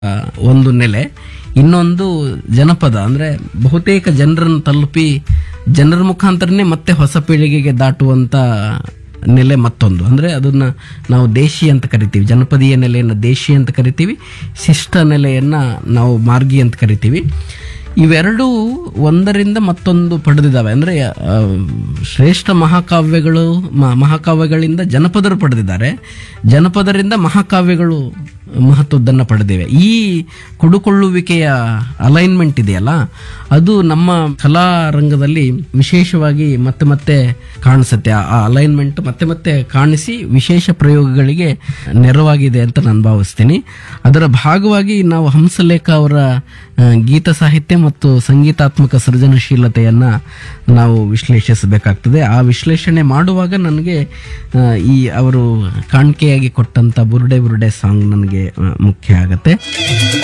ಆ, ಒಂದು ನೆಲೆ ಇನ್ನೊಂದು ಜನಪದ ಅಂದ್ರೆ ಬಹುತೇಕ ಜನರನ್ನು ತಲುಪಿ ಜನರ ಮುಖಾಂತರನೇ ಮತ್ತೆ ಹೊಸ ಪೀಳಿಗೆಗೆ ದಾಟುವಂತ ನೆಲೆ ಮತ್ತೊಂದು ಅಂದ್ರೆ ಅದನ್ನ ನಾವು ದೇಶಿ ಅಂತ ಕರಿತೀವಿ ಜನಪದೀಯ ನೆಲೆಯನ್ನ ದೇಶಿ ಅಂತ ಕರಿತೀವಿ ಶಿಷ್ಟ ನೆಲೆಯನ್ನ ನಾವು ಮಾರ್ಗಿ ಅಂತ ಕರಿತೀವಿ ಇವೆರಡೂ ಒಂದರಿಂದ ಮತ್ತೊಂದು ಪಡೆದಿದ್ದಾವೆ ಅಂದ್ರೆ ಆ, ಶ್ರೇಷ್ಠ ಮಹಾಕಾವ್ಯಗಳು ಮ- ಮಹಾಕಾವ್ಯಗಳಿಂದ ಜನಪದರು ಪಡೆದಿದ್ದಾರೆ ಜನಪದರಿಂದ ಮಹಾಕಾವ್ಯಗಳು ಮಹತ್ವದ್ದನ್ನು ಪಡೆದಿವೆ ಈ ಕೊಡುಕೊಳ್ಳುವಿಕೆಯ ಅಲೈನ್ಮೆಂಟ್ ಇದೆಯಲ್ಲ ಅದು ನಮ್ಮ ಕಲಾ ರಂಗದಲ್ಲಿ ವಿಶೇಷವಾಗಿ ಮತ್ತೆ ಮತ್ತೆ ಕಾಣಿಸುತ್ತೆ ಆ ಅಲೈನ್ಮೆಂಟ್ ಮತ್ತೆ ಮತ್ತೆ ಕಾಣಿಸಿ ವಿಶೇಷ ಪ್ರಯೋಗಗಳಿಗೆ ನೆರವಾಗಿದೆ ಅಂತ ನಾನು ಭಾವಿಸ್ತೀನಿ ಅದರ ಭಾಗವಾಗಿ ನಾವು ಹಂಸಲೇಖ ಅವರ ಆ, ಗೀತ ಸಾಹಿತ್ಯ ಮತ್ತು ಸಂಗೀತಾತ್ಮಕ ಸೃಜನಶೀಲತೆಯನ್ನ ನಾವು ವಿಶ್ಲೇಷಿಸಬೇಕಾಗ್ತದೆ ಆ ವಿಶ್ಲೇಷಣೆ ಮಾಡುವಾಗ ನನಗೆ ಆ, ಈ ಅವರು ಕಾಣಿಕೆಯಾಗಿ ಕೊಟ್ಟಂತ ಬುರುಡೆ ಬುರುಡೆ ಸಾಂಗ್ ನನಗೆ ಆ, ಮುಖ್ಯ ಆಗತ್ತೆ